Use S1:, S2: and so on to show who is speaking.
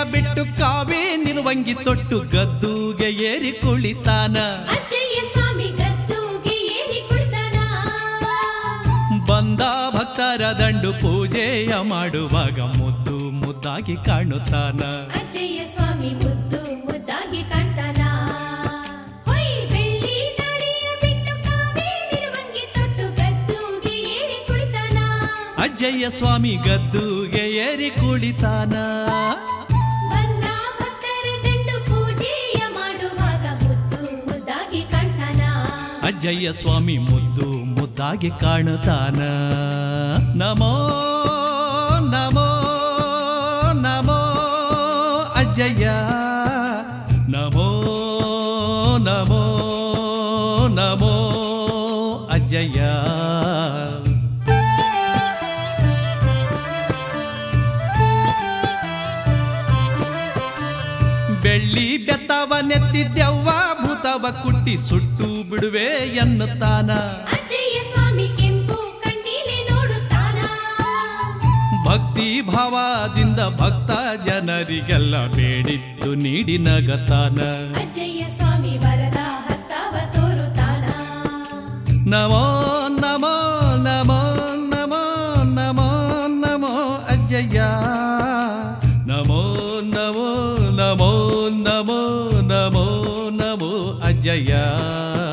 S1: ಬಿಟ್ಟು ಕಾವೇ ನಿಲುವಂಗಿ ತೊಟ್ಟು ಗದ್ದುಗೆ ಏರಿ ಕುಳಿತಾನ
S2: ಅಜ್ಜಯ್ಯ ಸ್ವಾಮಿ ಗದ್ದುಗೆ ಏರಿ ಕುಳಿತಾನ
S1: ಬಂದ ಭಕ್ತರ ದಂಡು ಪೂಜೆಯ ಮಾಡುವಾಗ ಮುದ್ದು ಮುದ್ದಾಗಿ ಕಾಣುತ್ತಾನ
S2: ಅಜ್ಜಯ್ಯ ಸ್ವಾಮಿ ಮುದ್ದು ಮುದ್ದಾಗಿ ಕಾಣ್ತಾನ ಹೊಯ್ ಬೆಳ್ಳಿ ದಾಡಿಯ ಬಿಟ್ಟು ಕಾವೇ ನಿಲುವಂಗಿ ತೊಟ್ಟು ಗದ್ದುಗೆ ಏರಿ ಕುಳಿತಾನ
S1: ಅಜ್ಜಯ್ಯ ಸ್ವಾಮಿ ಗದ್ದುಗೆ ಏರಿ ಕುಳಿತಾನ
S2: ಬಂದ ಭಕ್ತರ ದಂಡು ಪೂಜೆಯ ಮಾಡುವಾಗ ಮುದ್ದು ಮುದ್ದಾಗಿ ಕಾಣ್ತಾನ
S1: ಅಜ್ಜಯ್ಯ ಸ್ವಾಮಿ ಮುದ್ದು ಮುದ್ದಾಗಿ ಕಾಣುತ್ತಾನ ನಮೋ ನಮೋ ನಮೋ ಅಜ್ಜಯ್ಯ ನಮೋ ನಮೋ ನಮೋ ಅಜ್ಜಯ್ಯ ಬೆಳ್ಳಿ ಬೆತ್ತವ ನೆತ್ತಿದ್ದೆವ್ವ ಭೂತವ ಕುಟ್ಟಿ ಸುಟ್ಟು ಬಿಡುವೆ ಎನ್ನುತ್ತಾನ
S2: ಅಜ್ಜಯ್ಯ ಸ್ವಾಮಿ ಕೆಂಪು ಕಣ್ಣೀಲೆ ನೋಡುತ್ತಾನ
S1: ಭಕ್ತಿ ಭಾವದಿಂದ ಭಕ್ತ ಜನರಿಗೆಲ್ಲ ಬೇಡಿದ್ದು ನೀಡಿ ನಗತಾನ
S2: ಅಜ್ಜಯ್ಯ ಸ್ವಾಮಿ ವರದ ಹಸ್ತವ ತೋರುತ್ತಾನ
S1: ನಮೋ ನಮೋ ನಮೋ ನಮೋ ನಮೋ ನಮೋ ಅಜ್ಜಯ್ಯ ನಮೋ ನಮೋ ನಮೋ ನಮೋ ನಮೋ ನಮೋ ಅಜ್ಜಯ್ಯ